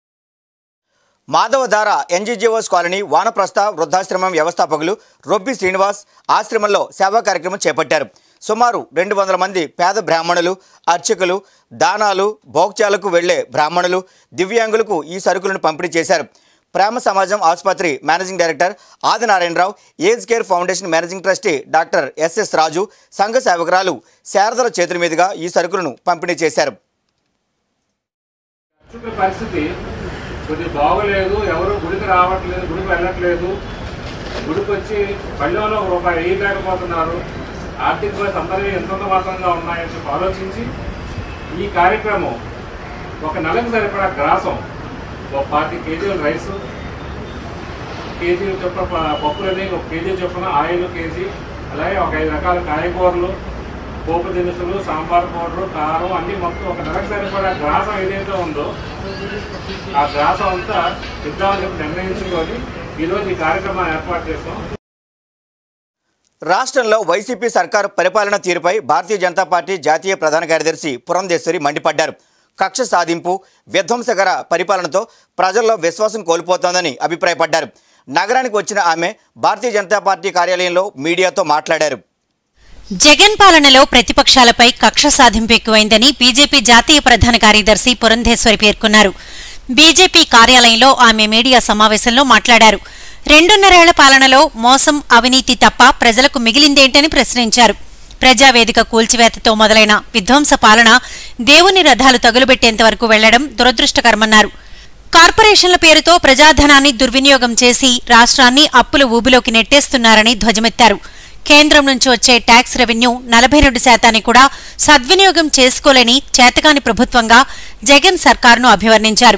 మాధవధార ఎన్జీజీఓస్ కాలనీ వానప్రస్థ వృద్ధాశ్రమం వ్యవస్థాపకులు రొబ్బి శ్రీనివాస్ ఆశ్రమంలో సేవా కార్యక్రమం చేపట్టారు సుమారు రెండు వందల మంది పేద బ్రాహ్మణులు అర్చకులు దానాలు భోక్చాలకు వెళ్లే బ్రాహ్మణులు దివ్యాంగులకు ఈ సరుకులను పంపిణీ చేశారు ప్రేమ సమాజం ఆసుపత్రి managing director Adinarayana Rao age care foundation managing trustee doctor SS Raju సంఘ సేవకురాలు శారదల చేతుల మీదుగా ఈ సరుకులను పంపిణీ చేశారు చుట్టూ పరిస్థితి కొద్ది బాగోలేదు ఎవరు గుడికి రావట్లేదు గుడికి వెళ్ళట్లేదు గుడికి వచ్చి పల్లెలో ఒక రూపాయి వేయలేకపోతున్నారు ఆర్థిక పరిస్థితి అందరివి ఎంతంత మాత్రంగా ఉన్నాయని చెప్పి ఆలోచించి ఈ కార్యక్రమం ఒక నెలకు సరిపడా గ్రాసం ఒక పాతి కేజీల రైస్ కేజీ చొప్పున ప- పప్పులని ఒక కేజీ చొప్పున ఆయిల్ కేజీ అలాగే ఒక ఐదు రకాల కాయగూరలు పోపు దినుసులు సాంబార్ పౌడర్ కారం అన్ని మొత్తం ఒక నెలకు సరిపడా గ్రాసం ఏదైతే ఉందో ఆ గ్రాసం అంతా ఇద్దామని చెప్పి నిర్ణయించుకొని ఈరోజు ఈ కార్యక్రమాన్ని ఏర్పాటు చేస్తాం రాష్ట్రంలో వైసీపీ సర్కారు పరిపాలన తీరుపై భారతీయ జనతా పార్టీ జాతీయ ప్రధాన కార్యదర్శి పురంధేశ్వరి మండిపడ్డారు కక్ష సాధింపు విధ్వంసకర పరిపాలనతో ప్రజల్లో విశ్వాసం కోల్పోతోందని అభిప్రాయపడ్డారు నగరానికి వచ్చిన ఆమె భారతీయ జనతా పార్టీ కార్యాలయంలో మీడియాతో మాట్లాడారు జగన్ పాలనలో ప్రతిపక్షాలపై కక్ష సాధింపు ఎక్కువైందని బీజేపీ జాతీయ ప్రధాన కార్యదర్శి పురంధేశ్వరి పేర్కొన్నారు బీజేపీ కార్యాలయంలో ఆమె మీడియా సమావేశంలో మాట్లాడారు రెండున్నరేళ్ల పాలనలో మోసం అవినీతి తప్ప ప్రజలకు మిగిలిందేంటని ప్రశ్నించారు ప్రజావేదిక కూల్చివేతతో మొదలైన విధ్వంస పాలన దేవుని రథాలు తగులుబెట్టేంత వరకు వెళ్లడం దురదృష్టకరమన్నారు కార్పొరేషన్ల పేరుతో ప్రజాధనాన్ని దుర్వినియోగం చేసి రాష్ట్రాన్ని అప్పుల ఊబిలోకి నెట్టేస్తున్నారని ధ్వజమెత్తారు కేంద్రం నుంచి వచ్చే ట్యాక్స్ రెవెన్యూ నలభై రెండు శాతాన్ని కూడా సద్వినియోగం చేసుకోలేని చేతకాని ప్రభుత్వంగా జగన్ సర్కారును అభివర్ణించారు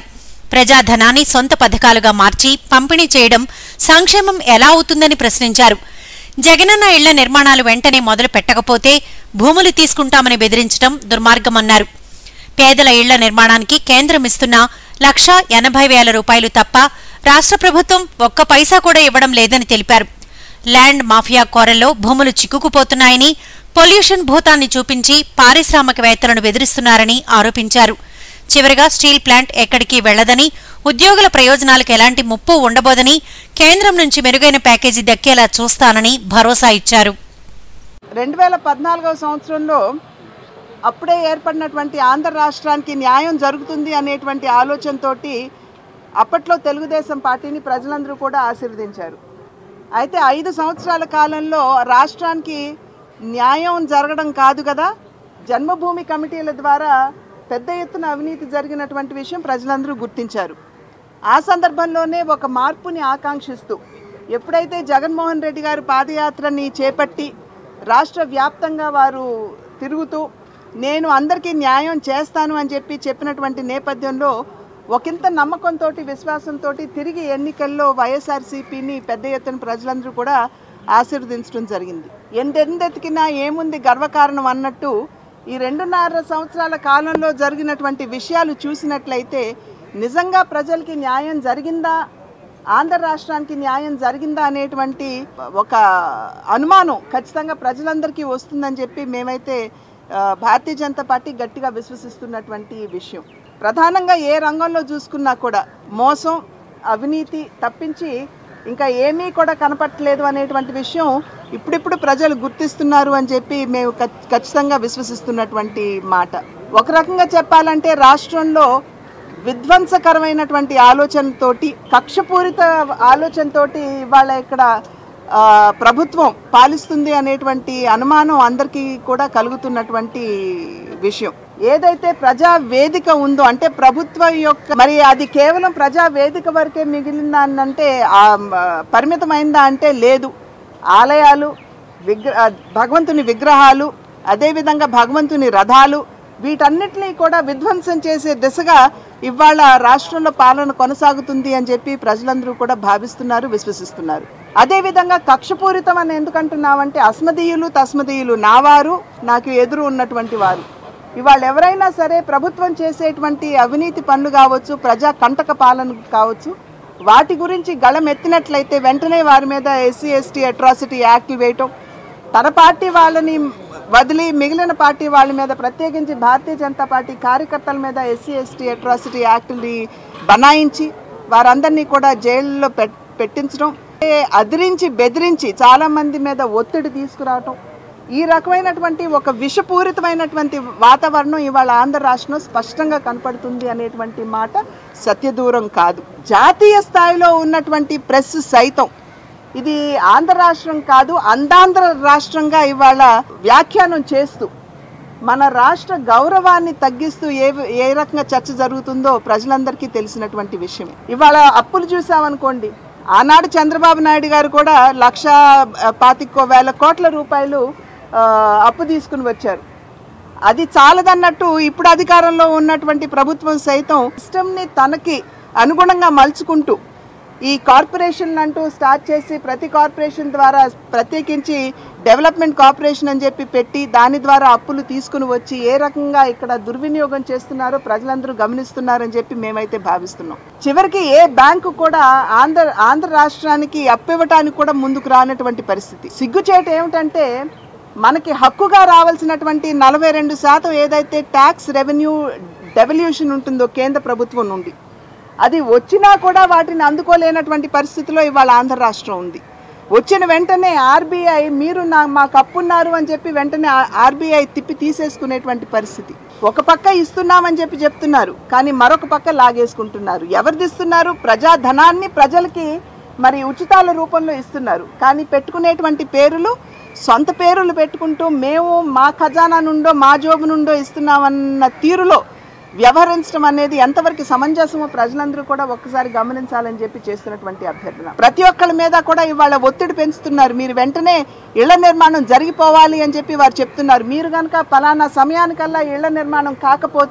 ప్రజాధనాన్ని సొంత పథకాలుగా మార్చి పంపిణీ చేయడం సంక్షేమం ఎలా అవుతుందని ప్రశ్నించారు జగనన్న ఇళ్ల నిర్మాణాలు వెంటనే మొదలు పెట్టకపోతే భూములు తీసుకుంటామని బెదిరించడం దుర్మార్గమన్నారు పేదల ఇళ్ల నిర్మాణానికి కేంద్రం ఇస్తున్న లక్ష ఎనభై వేల రూపాయలు తప్ప రాష్ట్ర ప్రభుత్వం ఒక్క పైసా కూడా ఇవ్వడం లేదని తెలిపారు ల్యాండ్ మాఫియా కోరల్లో భూములు చిక్కుకుపోతున్నాయని పొల్యూషన్ భూతాన్ని చూపించి పారిశ్రామికవేత్తలను బెదిరిస్తున్నారని ఆరోపించారు చివరిగా స్టీల్ ప్లాంట్ ఎక్కడికి వెళ్లదని ఉద్యోగుల ప్రయోజనాలకు ఎలాంటి ముప్పు ఉండబోదని కేంద్రం నుంచి మెరుగైన ప్యాకేజీ దక్కేలా చూస్తానని భరోసా ఇచ్చారు రెండు వేల పద్నాలుగవ సంవత్సరంలో అప్పుడే ఏర్పడినటువంటి ఆంధ్ర రాష్ట్రానికి న్యాయం జరుగుతుంది అనేటువంటి ఆలోచనతోటి అప్పట్లో తెలుగుదేశం పార్టీని ప్రజలందరూ కూడా ఆశీర్వదించారు అయితే ఐదు సంవత్సరాల కాలంలో రాష్ట్రానికి న్యాయం జరగడం కాదు కదా జన్మభూమి కమిటీల ద్వారా పెద్ద ఎత్తున అవినీతి జరిగినటువంటి విషయం ప్రజలందరూ గుర్తించారు ఆ సందర్భంలోనే ఒక మార్పుని ఆకాంక్షిస్తూ ఎప్పుడైతే జగన్మోహన్ రెడ్డి గారు పాదయాత్రని చేపట్టి రాష్ట్ర వ్యాప్తంగా వారు తిరుగుతూ నేను అందరికీ న్యాయం చేస్తాను అని చెప్పి చెప్పినటువంటి నేపథ్యంలో ఒకంత నమ్మకంతో విశ్వాసంతో తిరిగి ఎన్నికల్లో వైఎస్ఆర్సీపీని పెద్ద ఎత్తున ప్రజలందరూ కూడా ఆశీర్వదించడం జరిగింది ఎందెందెతికినా ఏముంది గర్వకారణం అన్నట్టు ఈ రెండున్నర సంవత్సరాల కాలంలో జరిగినటువంటి విషయాలు చూసినట్లయితే నిజంగా ప్రజలకి న్యాయం జరిగిందా ఆంధ్ర రాష్ట్రానికి న్యాయం జరిగిందా అనేటువంటి ఒక అనుమానం ఖచ్చితంగా ప్రజలందరికీ వస్తుందని చెప్పి మేమైతే ఆ, భారతీయ జనతా పార్టీ గట్టిగా విశ్వసిస్తున్నటువంటి విషయం ప్రధానంగా ఏ రంగంలో చూసుకున్నా కూడా మోసం అవినీతి తప్పించి ఇంకా ఏమీ కూడా కనపట్లేదు అనేటువంటి విషయం ఇప్పుడిప్పుడు ప్రజలు గుర్తిస్తున్నారు అని చెప్పి మేము ఖచ్- ఖచ్చితంగా విశ్వసిస్తున్నటువంటి మాట ఒక రకంగా చెప్పాలంటే రాష్ట్రంలో విధ్వంసకరమైనటువంటి ఆలోచనతోటి కక్షపూరిత ఆలోచనతోటి ఇవాళ ఇక్కడ ఆ, ప్రభుత్వం పాలిస్తుంది అనేటువంటి అనుమానం అందరికీ కూడా కలుగుతున్నటువంటి విషయం ఏదైతే ప్రజా వేదిక ఉందో అంటే ప్రభుత్వం యొక్క మరి అది కేవలం ప్రజా వేదిక వరకే మిగిలిందా అని అంటే ఆ, మ, పరిమితమైందా అంటే లేదు ఆలయాలు విగ్ర ఆ, భగవంతుని విగ్రహాలు అదేవిధంగా భగవంతుని రథాలు వీటన్నిటినీ కూడా విధ్వంసం చేసే దిశగా ఇవాళ రాష్ట్రంలో పాలన కొనసాగుతుంది అని చెప్పి ప్రజలందరూ కూడా భావిస్తున్నారు విశ్వసిస్తున్నారు అదేవిధంగా కక్షపూరితం అని ఎందుకంటున్నామంటే అస్మదీయులు తస్మదీయులు నావారు నాకు ఎదురు ఉన్నటువంటి వారు ఇవాళ ఎవరైనా సరే ప్రభుత్వం చేసేటువంటి అవినీతి పనులు కావచ్చు ప్రజా కంటక పాలన కావచ్చు వాటి గురించి గళం ఎత్తినట్లయితే వెంటనే వారి మీద ఎస్సీ ఎస్టీ అట్రాసిటీ యాక్ట్లు వేయటం తన పార్టీ వాళ్ళని వదిలి మిగిలిన పార్టీ వాళ్ళ మీద ప్రత్యేకించి భారతీయ జనతా పార్టీ కార్యకర్తల మీద ఎస్సీ ఎస్టీ అట్రాసిటీ యాక్ట్ని బనాయించి వారందరినీ కూడా జైల్లో పెట్ పెట్టించడం ఏ అదిరించి బెదిరించి చాలా మంది మీద ఒత్తిడి తీసుకురావటం ఈ రకమైనటువంటి ఒక విషపూరితమైనటువంటి వాతావరణం ఇవాళ ఆంధ్ర రాష్ట్రంలో స్పష్టంగా కనపడుతుంది అనేటువంటి మాట సత్యదూరం కాదు జాతీయ స్థాయిలో ఉన్నటువంటి ప్రెస్ సైతం ఇది ఆంధ్ర రాష్ట్రం కాదు అందాంధ్ర రాష్ట్రంగా ఇవాళ వ్యాఖ్యానం చేస్తూ మన రాష్ట్ర గౌరవాన్ని తగ్గిస్తూ ఏ ఏ రకంగా చర్చ జరుగుతుందో ప్రజలందరికీ తెలిసినటువంటి విషయమే ఇవాళ అప్పులు చూసామనుకోండి ఆనాడు చంద్రబాబు నాయుడు గారు కూడా లక్ష ఆ, పాతికో వేల కోట్ల రూపాయలు ఆ, అప్పు తీసుకుని వచ్చారు అది చాలదన్నట్టు ఇప్పుడు అధికారంలో ఉన్నటువంటి ప్రభుత్వం సైతం సిస్టమ్ని తనకి అనుగుణంగా మలుచుకుంటూ ఈ కార్పొరేషన్ అంటూ స్టార్ట్ చేసి ప్రతి కార్పొరేషన్ ద్వారా ప్రత్యేకించి డెవలప్మెంట్ కార్పొరేషన్ అని చెప్పి పెట్టి దాని ద్వారా అప్పులు తీసుకుని వచ్చి ఏ రకంగా ఇక్కడ దుర్వినియోగం చేస్తున్నారో ప్రజలందరూ గమనిస్తున్నారని చెప్పి మేమైతే భావిస్తున్నాం చివరికి ఏ బ్యాంకు కూడా ఆంధ్ర ఆంధ్ర రాష్ట్రానికి అప్పివ్వటానికి కూడా ముందుకు రానటువంటి పరిస్థితి సిగ్గుచేటు ఏమిటంటే మనకి హక్కుగా రావాల్సినటువంటి నలభై రెండు శాతం ఏదైతే ట్యాక్స్ రెవెన్యూ డెవల్యూషన్ ఉంటుందో కేంద్ర ప్రభుత్వం నుండి అది వచ్చినా కూడా వాటిని అందుకోలేనటువంటి పరిస్థితిలో ఇవాళ ఆంధ్ర రాష్ట్రం ఉంది వచ్చిన వెంటనే ఆర్బీఐ మీరు నా మాకు అప్పున్నారు అని చెప్పి వెంటనే ఆర్బీఐ తిప్పి తీసేసుకునేటువంటి పరిస్థితి ఒక పక్క ఇస్తున్నామని చెప్పి చెప్తున్నారు కానీ మరొక పక్క లాగేసుకుంటున్నారు ఎవరిది ఇస్తున్నారు ప్రజాధనాన్ని ప్రజలకి మరి ఉచితాల రూపంలో ఇస్తున్నారు కానీ పెట్టుకునేటువంటి పేరులు సొంత పేరులు పెట్టుకుంటూ మేము మా ఖజానా నుండో మా జోబు నుండో ఇస్తున్నామన్న తీరులో వ్యవహరించడం అనేది ఎంతవరకు సమంజసమో ప్రజలందరూ కూడా ఒక్కసారి గమనించాలని చెప్పి చేస్తున్నటువంటి అభ్యర్థన ప్రతి ఒక్కరి మీద కూడా ఇవాళ ఒత్తిడి పెంచుతున్నారు మీరు వెంటనే ఇళ్ల నిర్మాణం జరిగిపోవాలి అని చెప్పి వారు చెప్తున్నారు మీరు కనుక పలానా సమయానికల్లా ఇళ్ల నిర్మాణం కాకపోతే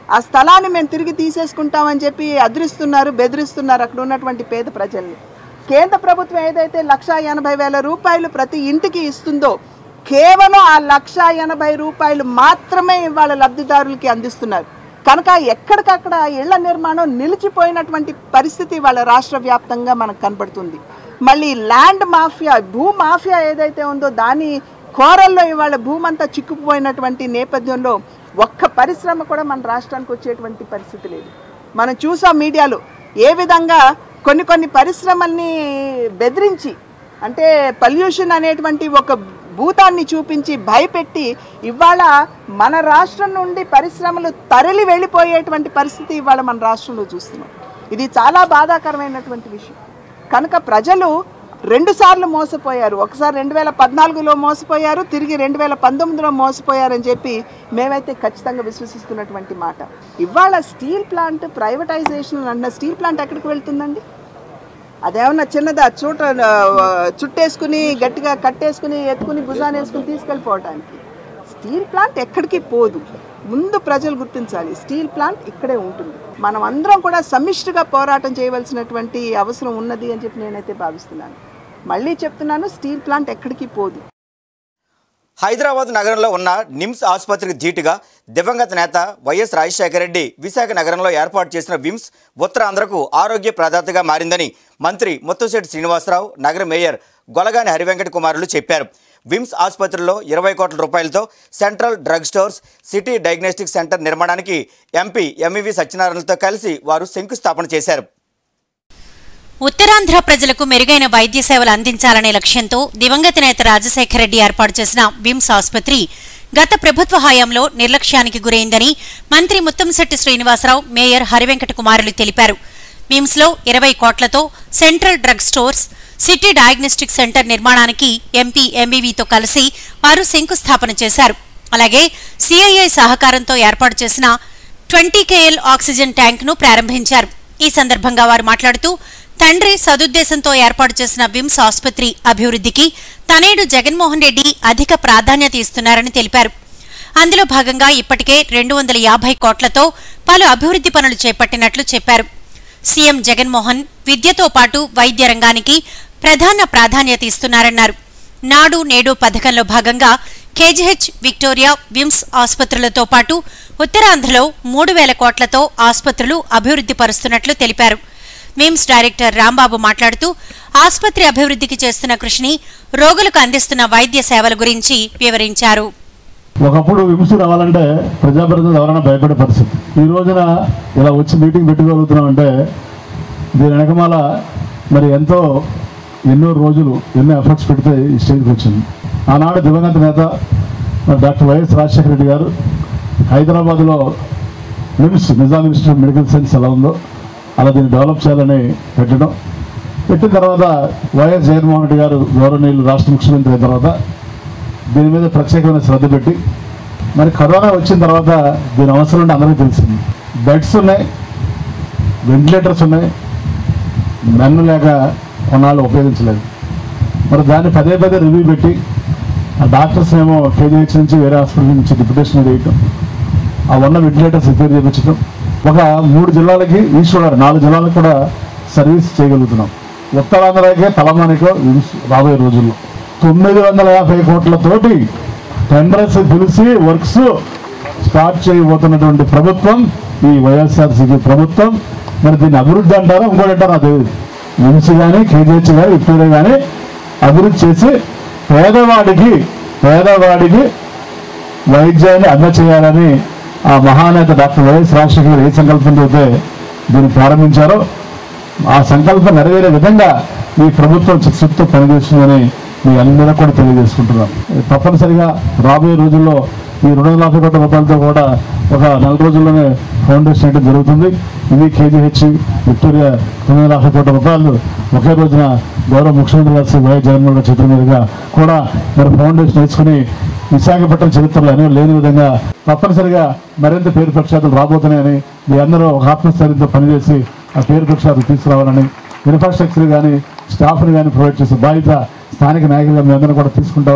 ఆ స్థలాన్ని మేము తిరిగి తీసేసుకుంటామని చెప్పి అదిరిస్తున్నారు బెదిరిస్తున్నారు అక్కడ ఉన్నటువంటి పేద ప్రజల్ని కేంద్ర ప్రభుత్వం ఏదైతే లక్ష ఎనభై వేల రూపాయలు ప్రతి ఇంటికి ఇస్తుందో కేవలం ఆ లక్ష ఎనభై రూపాయలు మాత్రమే ఇవాళ లబ్ధిదారులకి అందిస్తున్నారు కనుక ఎక్కడికక్కడ ఇళ్ల నిర్మాణం నిలిచిపోయినటువంటి పరిస్థితి వాళ్ళ రాష్ట్ర వ్యాప్తంగా మనకు కనబడుతుంది మళ్ళీ ల్యాండ్ మాఫియా భూ మాఫియా ఏదైతే ఉందో దాని కోరల్లో ఇవాళ భూమంతా చిక్కుకుపోయినటువంటి నేపథ్యంలో ఒక్క పరిశ్రమ కూడా మన రాష్ట్రానికి వచ్చేటువంటి పరిస్థితి లేదు మనం చూసాం మీడియాలో ఏ విధంగా కొన్ని కొన్ని పరిశ్రమల్ని బెదిరించి అంటే పొల్యూషన్ అనేటువంటి ఒక భూతాన్ని చూపించి భయపెట్టి ఇవాళ మన రాష్ట్రం నుండి పరిశ్రమలు తరలి వెళ్ళిపోయేటువంటి పరిస్థితి ఇవాళ మన రాష్ట్రంలో చూస్తున్నాం ఇది చాలా బాధాకరమైనటువంటి విషయం కనుక ప్రజలు రెండు సార్లు మోసపోయారు ఒకసారి రెండు వేల పద్నాలుగులో మోసపోయారు తిరిగి రెండు వేల పంతొమ్మిదిలో మోసపోయారని చెప్పి మేమైతే ఖచ్చితంగా విశ్వసిస్తున్నటువంటి మాట ఇవాళ స్టీల్ ప్లాంట్ ప్రైవేటైజేషన్ అన్న స్టీల్ ప్లాంట్ ఎక్కడికి వెళ్తుందండి అదేమన్నా చిన్నదా చూట ఆ, చుట్టేసుకుని గట్టిగా కట్టేసుకుని ఎత్తుకుని భుజాన్ని వేసుకుని తీసుకెళ్ళిపోవడానికి స్టీల్ ప్లాంట్ ఎక్కడికి పోదు ముందు ప్రజలు గుర్తించాలి స్టీల్ ప్లాంట్ ఇక్కడే ఉంటుంది మనం అందరం కూడా సమిష్టిగా పోరాటం చేయవలసినటువంటి అవసరం ఉన్నది అని చెప్పి నేనైతే భావిస్తున్నాను మళ్ళీ చెప్తున్నాను స్టీల్ ప్లాంట్ ఎక్కడికి పోదు హైదరాబాద్ నగరంలో ఉన్న నిమ్స్ ఆసుపత్రికి ధీటుగా దివంగత నేత వైఎస్ రాజశేఖర రెడ్డి విశాఖ నగరంలో ఏర్పాటు చేసిన విమ్స్ ఉత్తరాంధ్రకు ఆరోగ్య ప్రదాతగా మారిందని మంత్రి ముత్తంశెట్టి శ్రీనివాసరావు నగర మేయర్ గొలగాని హరివెంకట కుమారులు చెప్పారు విమ్స్ ఆసుపత్రిలో ఇరవై కోట్ల రూపాయలతో central drug stores city diagnostic center నిర్మాణానికి ఎంపీ ఎంఈవి సత్యనారాయణలతో కలిసి వారు శంకుస్థాపన చేశారు ఉత్తరాంధ్ర ప్రజలకు మెరుగైన వైద్య సేవలు అందించాలనే లక్ష్యంతో దివంగత నేత రాజశేఖర రెడ్డి ఏర్పాటు చేసిన విమ్స్ ఆసుపత్రి గత ప్రభుత్వ హయాంలో నిర్లక్ష్యానికి గురైందని మంత్రి ముత్తంశెట్టి శ్రీనివాసరావు మేయర్ హరివెంకట కుమారులు తెలిపారు విమ్స్లో ఇరవై కోట్లతో central drug stores city diagnostic center నిర్మాణానికి ఎంపీ ఎంబీవీతో కలిసి వారు శంకుస్థాపన చేశారు అలాగే సిఐఐ సహకారంతో ఏర్పాటు చేసిన ట్వంటీ కేఎల్ ఆక్సిజన్ ట్యాంక్ ను ప్రారంభించారు ఈ సందర్భంగా వారు మాట్లాడుతూ తండ్రి సదుద్దేశంతో ఏర్పాటు చేసిన విమ్స్ ఆసుపత్రి అభివృద్ధికి తనేడు జగన్మోహన్ రెడ్డి అధిక ప్రాధాన్యత ఇస్తున్నారని తెలిపారు అందులో భాగంగా ఇప్పటికే రెండు వందల యాభై కోట్లతో పలు అభివృద్ధి పనులు చేపట్టినట్లు చెప్పారు సీఎం జగన్మోహన్ విద్యతో పాటు వైద్య రంగానికి ప్రధాన ప్రాధాన్యత ఇస్తున్నారన్నారు నాడు నేడు పథకంలో భాగంగా కేజీహెచ్ విక్టోరియా విమ్స్ ఆసుపత్రులతో పాటు ఉత్తరాంధ్రలో మూడు వేల కోట్లతో ఆసుపత్రులు అభివృద్ధి పరుస్తున్నట్లు తెలిపారు విమ్స్ డైరెక్టర్ రాంబాబు మాట్లాడుతూ ఆసుపత్రి అభివృద్ధికి చేస్తున్న కృషిని రోగులకు అందిస్తున్న వైద్య సేవల గురించి వివరించారు ఒకప్పుడు విమర్శ రావాలంటే ప్రజాప్రతినిధులు ఎవరైనా భయపడే పరిస్థితి ఈ రోజున ఇలా వచ్చి మీటింగ్ పెట్టుకోగలుగుతున్నాం అంటే దీని వెనకమాల మరి ఎంతో ఎన్నో రోజులు ఎన్నో ఎఫర్ట్స్ పెడితే ఈ స్టేజ్కి వచ్చింది ఆనాడు దివంగత నేత మరి డాక్టర్ వైఎస్ రాజశేఖర రెడ్డి గారు హైదరాబాద్లో NIMS Nizam institute medical science ఎలా ఉందో అలా దీన్ని డెవలప్ చేయాలని పెట్టడం పెట్టిన తర్వాత వైఎస్ జగన్మోహన్ రెడ్డి గారు గౌరవనీయులు రాష్ట్ర ముఖ్యమంత్రి అయిన తర్వాత దీని మీద ప్రత్యేకమైన శ్రద్ధ పెట్టి మరి కరోనా వచ్చిన తర్వాత దీని అవసరం ఉంటే అందరికీ తెలిసింది బెడ్స్ ఉన్నాయి వెంటిలేటర్స్ ఉన్నాయి మెన్ను లేక కొన్నాళ్ళు ఉపయోగించలేదు మరి దాన్ని పదే పదే రివ్యూ పెట్టి ఆ డాక్టర్స్ ఏమో కేజీహెచ్ నుంచి వేరే హాస్పిటల్ నుంచి డిప్యుటేషన్ వేయటం ఆ ఉన్న వెంటిలేటర్స్ రిపేర్ చేయించడం ఒక మూడు జిల్లాలకి ఈశ్వరాడు నాలుగు జిల్లాలకు కూడా సర్వీస్ చేయగలుగుతున్నాం ఉత్తరాంధ్రకే తలమానికో రాబోయే రోజుల్లో తొమ్మిది వందల యాభై కోట్లతోటి టెండర్స్ పిలిచి వర్క్స్ స్టార్ట్ చేయబోతున్నటువంటి ప్రభుత్వం ఈ వైఎస్ఆర్సీపీ ప్రభుత్వం మరి దీన్ని అభివృద్ధి అంటారా ఇంకోటి అంటారా అది నిమ్స్ కానీ కేజీహెచ్ కానీ విక్టోరియా కానీ అభివృద్ధి చేసి పేదవాడికి పేదవాడికి వైద్యాన్ని అందచేయాలని ఆ మహానేత డాక్టర్ వైఎస్ రాజశేఖర్ గారు ఏ సంకల్పంతో అయితే దీన్ని ప్రారంభించారో ఆ సంకల్పం నెరవేరే విధంగా ఈ ప్రభుత్వం చిత్తశుద్ధితో పనిచేస్తుందని మీ అందరూ కూడా తెలియజేసుకుంటున్నాం తప్పనిసరిగా రాబోయే రోజుల్లో ఈ రెండు వందల యాభై కోట్ల రూపాయలతో కూడా ఒక నెల రోజుల్లోనే ఫౌండేషన్ అయితే జరుగుతుంది ఇది కేజీహెచ్ విక్టోరియా తొమ్మిది వందల యాభై కోట్ల రూపాయలు ఒకే రోజున గౌరవ ముఖ్యమంత్రి గారు శ్రీ వైఎస్ జగన్మోహన్ రెడ్డి చేతుల మీదుగా కూడా మరి ఫౌండేషన్ వేసుకుని విశాఖపట్నం చరిత్రలో ఎన్నో లేని విధంగా తప్పనిసరిగా మరింత పేరు ప్రఖ్యాతులు రాబోతున్నాయని మీ అందరూ ఒక ఆత్మస్థైర్యంతో పనిచేసి ఆ పేరు ప్రఖ్యాతులు తీసుకురావాలని ఇన్ఫ్రాస్ట్రక్చర్ కానీ స్టాఫ్ని కానీ ప్రొవైడ్ చేసే బాధ్యత స్థానిక నాయకులుగా మీ అందరూ కూడా తీసుకుంటామని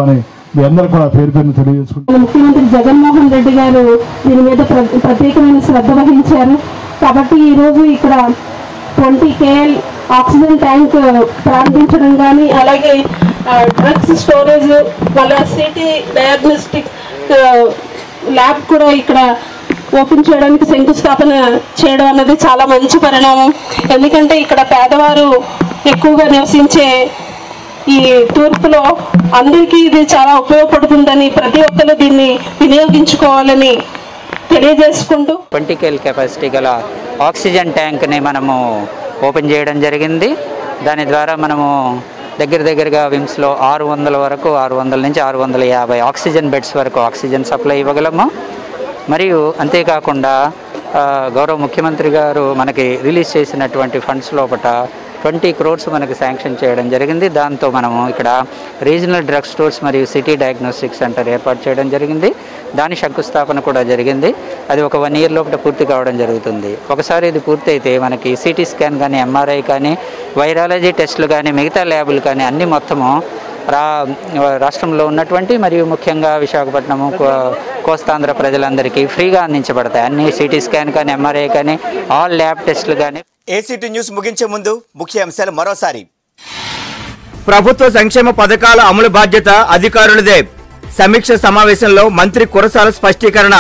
మీ అందరూ కూడా పేరు పేరుని తెలియజేసుకుంటాం ముఖ్యమంత్రి జగన్మోహన్ రెడ్డి గారు దీని మీద ప్ర- ప్రత్యేకమైన శ్రద్ధ వహించారు కాబట్టి ఈరోజు ఇక్కడ ట్వంటీ కేఎల్ ఆక్సిజన్ ట్యాంక్ ప్రారంభించడం కానీ అలాగే డ్రగ్స్ స్టోరేజ్ మళ్ళీ సిటీ డయాగ్నోస్టిక్ ల్యాబ్ కూడా ఇక్కడ ఓపెన్ చేయడానికి శంకుస్థాపన చేయడం అన్నది చాలా మంచి పరిణామం ఎందుకంటే ఇక్కడ పేదవారు ఎక్కువగా నివసించే ఈ తూర్పులో అందరికీ ఇది చాలా ఉపయోగపడుతుందని ప్రతి ఒక్కరు దీన్ని వినియోగించుకోవాలని తెలియజేసుకుంటూ ట్వంటీ కేల్ కెపాసిటీ గల ఆక్సిజన్ ట్యాంక్ని మనము ఓపెన్ చేయడం జరిగింది దాని ద్వారా మనము దగ్గర దగ్గరగా విమ్స్లో ఆరు వందల వరకు ఆరు వందల నుంచి ఆరు వందల యాభై ఆక్సిజన్ బెడ్స్ వరకు ఆక్సిజన్ సప్లై ఇవ్వగలము మరియు అంతేకాకుండా ఆ, గౌరవ ముఖ్యమంత్రి గారు మనకి రిలీజ్ చేసినటువంటి ఫండ్స్ లోపల ట్వంటీ క్రోర్స్ మనకి శాంక్షన్ చేయడం జరిగింది దాంతో మనము ఇక్కడ రీజనల్ డ్రగ్ స్టోర్స్ మరియు సిటీ డయాగ్నోస్టిక్ సెంటర్ ఏర్పాటు చేయడం జరిగింది దాని శంకుస్థాపన కూడా జరిగింది అది ఒక వన్ ఇయర్ లోపల పూర్తి కావడం జరుగుతుంది ఒకసారి ఇది పూర్తయితే మనకి సిటీ స్కాన్ కానీ ఎంఆర్ఐ కానీ వైరాలజీ టెస్టులు కానీ మిగతా ల్యాబులు కానీ అన్నీ మొత్తము రా రాష్ట్రంలో ఉన్నటువంటి మరియు ముఖ్యంగా విశాఖపట్నము కో- కోస్తాంధ్ర ప్రజలందరికీ ఫ్రీగా అందించబడతాయి అన్ని సిటీ స్కాన్ కానీ ఎంఆర్ఐ కానీ ఆల్ ల్యాబ్ టెస్టులు కానీ ఏసీటీ న్యూస్ ముగించే ముందు ముఖ్య అంశాలు మరోసారి ప్రభుత్వ సంక్షేమ పథకాల అమలు బాధ్యత అధికారులదే సమీక్ష సమావేశంలో మంత్రి కురసాల స్పష్టీకరణ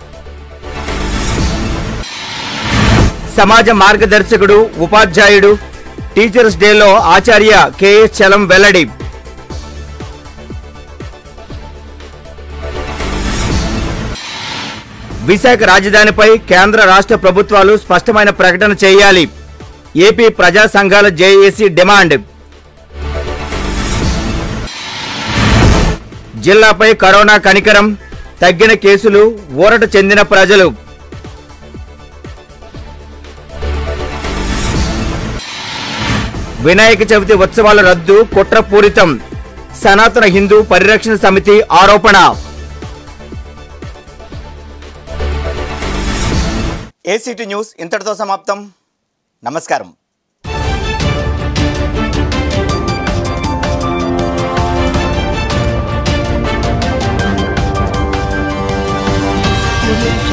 సమాజ మార్గదర్శకుడు ఉపాధ్యాయుడు టీచర్స్ డేలో ఆచార్య కెఎస్ చలం వెల్లడి విశాఖ రాజధానిపై కేంద్ర రాష్ట్ర ప్రభుత్వాలు స్పష్టమైన ప్రకటన చేయాలి ఏపీ ప్రజా సంఘాల జేఏసీ డిమాండ్ జిల్లాపై కరోనా కనికరం తగ్గిన కేసులు ఊరట చెందిన ప్రజలు వినాయక చవితి ఉత్సవాల రద్దు కుట్రపూరితం సనాతన హిందూ పరిరక్షణ సమితి ఆరోపణ ఏసీటీ న్యూస్ ఇంతటితో సమాప్తం నమస్కారం Audio